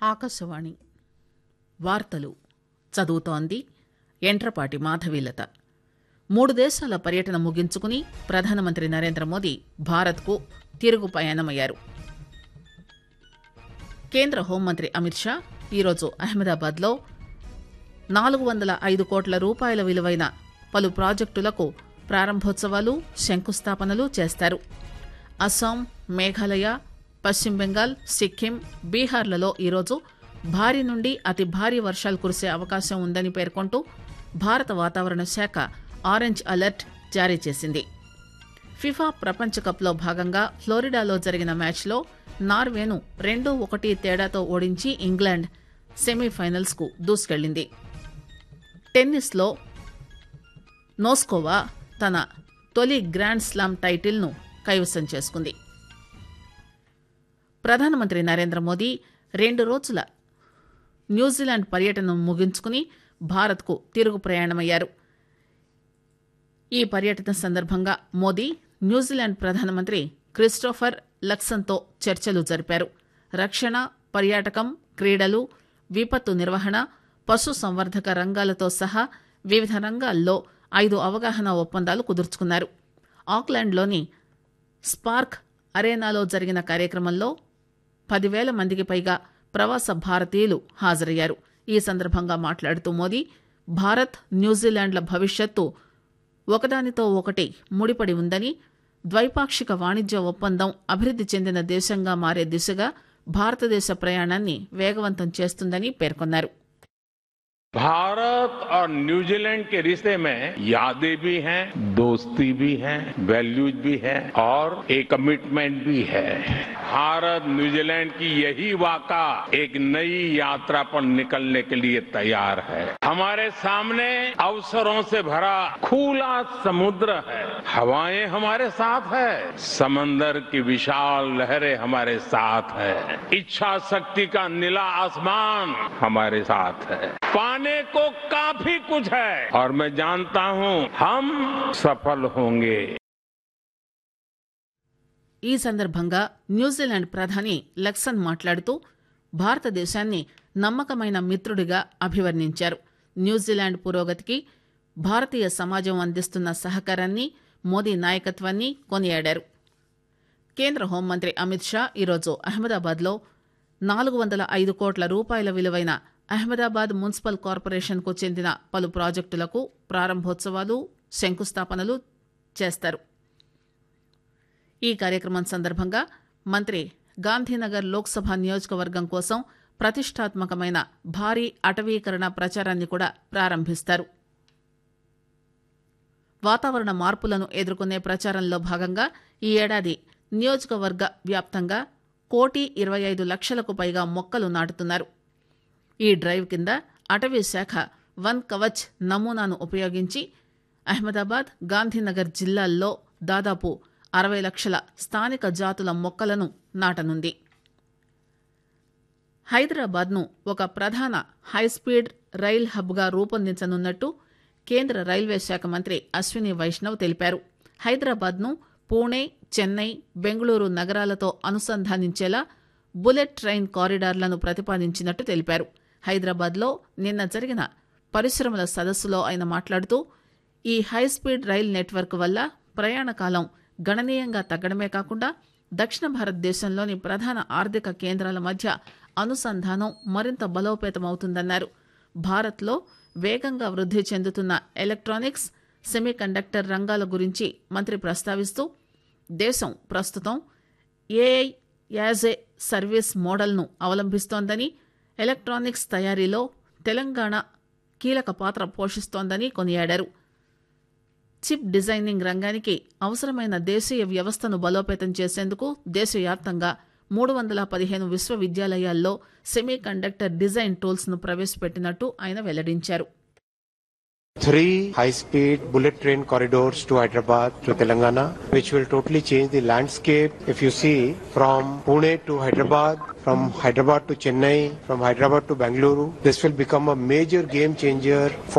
ఆకాశవాణి వార్తలు చదువుతోంది ఎంట్రపాటి మాధవీలత మూడు దేశాల పర్యటన ముగించుకుని ప్రధానమంత్రి నరేంద్ర మోదీ భారత్కు తిరుగు పయనమయ్యారు కేంద్ర హోంమంత్రి అమిత్ షా ఈరోజు అహ్మదాబాద్లో నాలుగు వందల ఐదు కోట్ల రూపాయల విలువైన పలు ప్రాజెక్టులకు ప్రారంభోత్సవాలు శంకుస్థాపనలు చేస్తారు అస్సాం మేఘాలయ పశ్చిమ బెంగాల్ సిక్కిం బీహార్లలో ఈరోజు భారీ నుండి అతి భారీ వర్షాలు కురిసే అవకాశం ఉందని పేర్కొంటూ భారత వాతావరణ శాఖ ఆరెంజ్ అలర్ట్ జారీ చేసింది ఫిఫా ప్రపంచ కప్లో భాగంగా ఫ్లోరిడాలో జరిగిన మ్యాచ్లో నార్వేను రెండు ఒకటి తేడాతో ఓడించి ఇంగ్లాండ్ సెమీఫైనల్స్కు దూసుకెళ్లింది టెన్నిస్లో నోస్కోవా తన తొలి గ్రాండ్ స్లామ్ టైటిల్ను కైవసం చేసుకుంది ప్రధానమంత్రి నరేంద్ర మోదీ రెండు రోజుల న్యూజిలాండ్ పర్యటనను ముగించుకుని భారత్కు తిరుగు ప్రయాణమయ్యారు ఈ పర్యటన సందర్భంగా మోదీ న్యూజిలాండ్ ప్రధానమంత్రి క్రిస్టోఫర్ లక్సన్తో చర్చలు జరిపారు రక్షణ పర్యాటకం క్రీడలు విపత్తు నిర్వహణ పశు సంవర్ధక రంగాలతో సహా వివిధ రంగాల్లో ఐదు అవగాహన ఒప్పందాలు కుదుర్చుకున్నారు ఆక్లాండ్లోని స్పార్క్ అరేనాలో జరిగిన కార్యక్రమంలో పదివేల మందికి పైగా ప్రవాస భారతీయులు హాజరయ్యారు ఈ సందర్భంగా మాట్లాడుతూ మోదీ భారత్ న్యూజిలాండ్ల భవిష్యత్తు ఒకదానితో ఒకటి ముడిపడి ఉందని ద్వైపాక్షిక వాణిజ్య ఒప్పందం అభివృద్ది చెందిన దేశంగా మారే దిశగా భారతదేశ ప్రయాణాన్ని వేగవంతం చేస్తుందని పేర్కొన్నారు भारत और न्यूजीलैंड के रिश्ते में यादें भी हैं दोस्ती भी है वैल्यूज भी है और एक कमिटमेंट भी है भारत न्यूजीलैंड की यही वाका एक नई यात्रा पर निकलने के लिए तैयार है हमारे सामने अवसरों से भरा खुला समुद्र है हवाएं हमारे साथ है समंदर की विशाल लहरें हमारे साथ है इच्छा शक्ति का नीला आसमान हमारे साथ है पाने को काफी कुछ है और मैं जानता हूं हम सफल होंगे ఈ సందర్భంగా న్యూజిలాండ్ ప్రధాని లక్సన్ మాట్లాడుతూ భారతదేశాన్ని నమ్మకమైన మిత్రుడిగా అభివర్ణించారు న్యూజిలాండ్ పురోగతికి భారతీయ సమాజం అందిస్తున్న సహకారాన్ని మోదీ నాయకత్వాన్ని కొనియాడారు కేంద్ర హోంమంత్రి అమిత్ షా ఈరోజు అహ్మదాబాద్లో నాలుగు వందల ఐదు కోట్ల రూపాయల విలువైన అహ్మదాబాద్ మున్సిపల్ కార్పొరేషన్కు చెందిన పలు ప్రాజెక్టులకు ప్రారంభోత్సవాలు శంకుస్థాపనలు చేస్తారు ఈ కార్యక్రమం సందర్భంగా మంత్రి గాంధీనగర్ లోక్సభ నియోజకవర్గం కోసం ప్రతిష్టాత్మకమైన భారీ అటవీకరణ ప్రచారాన్ని కూడా ప్రారంభిస్తారు వాతావరణ మార్పులను ఎదుర్కొనే ప్రచారంలో భాగంగా ఈ ఏడాది నియోజకవర్గ వ్యాప్తంగా కోటి ఇరవై ఐదు లక్షలకు పైగా మొక్కలు నాటుతున్నారు ఈ డ్రైవ్ కింద అటవీ శాఖ వన్ కవచ్ నమూనాను ఉపయోగించి అహ్మదాబాద్ గాంధీనగర్ జిల్లాల్లో దాదాపు అరవై లక్షల స్థానిక జాతుల మొక్కలను నాటనుంది హైదరాబాద్ను ఒక ప్రధాన హైస్పీడ్ రైల్ హబ్గా రూపొందించనున్నట్టు కేంద్ర రైల్వే శాఖ మంత్రి అశ్విని వైష్ణవ్ తెలిపారు హైదరాబాద్ను పూణే చెన్నై బెంగళూరు నగరాలతో అనుసంధానించేలా బుల్లెట్ ట్రైన్ కారిడార్లను ప్రతిపాదించినట్టు తెలిపారు హైదరాబాద్లో నిన్న జరిగిన పరిశ్రమల సదస్సులో ఆయన మాట్లాడుతూ ఈ హైస్పీడ్ రైల్ నెట్వర్క్ వల్ల ప్రయాణ కాలం గణనీయంగా తగ్గడమే కాకుండా దక్షిణ భారతదేశంలోని ప్రధాన ఆర్థిక కేంద్రాల మధ్య అనుసంధానం మరింత బలోపేతమవుతుందన్నారు భారత్లో వేగంగా వృద్ధి చెందుతున్న ఎలక్ట్రానిక్స్ సెమీకండక్టర్ రంగాల గురించి మంత్రి ప్రస్తావిస్తూ దేశం ప్రస్తుతం ఏఐ యాజ్ ఏ సర్వీస్ మోడల్ను అవలంబిస్తోందని ఎలక్ట్రానిక్స్ తయారీలో తెలంగాణ కీలక పాత్ర పోషిస్తోందని కొనియాడారు చిప్ డిజైనింగ్ రంగానికి అవసరమైన దేశీయ వ్యవస్థను బలోపేతం చేసేందుకు దేశవ్యాప్తంగా మూడు వందల పదిహేను విశ్వవిద్యాలయాల్లో సెమీ కండక్టర్ డిజైన్ టూల్స్ ను ప్రవేశపెట్టినట్టు ఆయన వెల్లడించారు Three high-speed bullet train corridors to Hyderabad to Telangana, which will totally change the landscape. If you see from Pune to Hyderabad, from Hyderabad to Chennai, from Hyderabad to Bangalore, this will become a major game changer for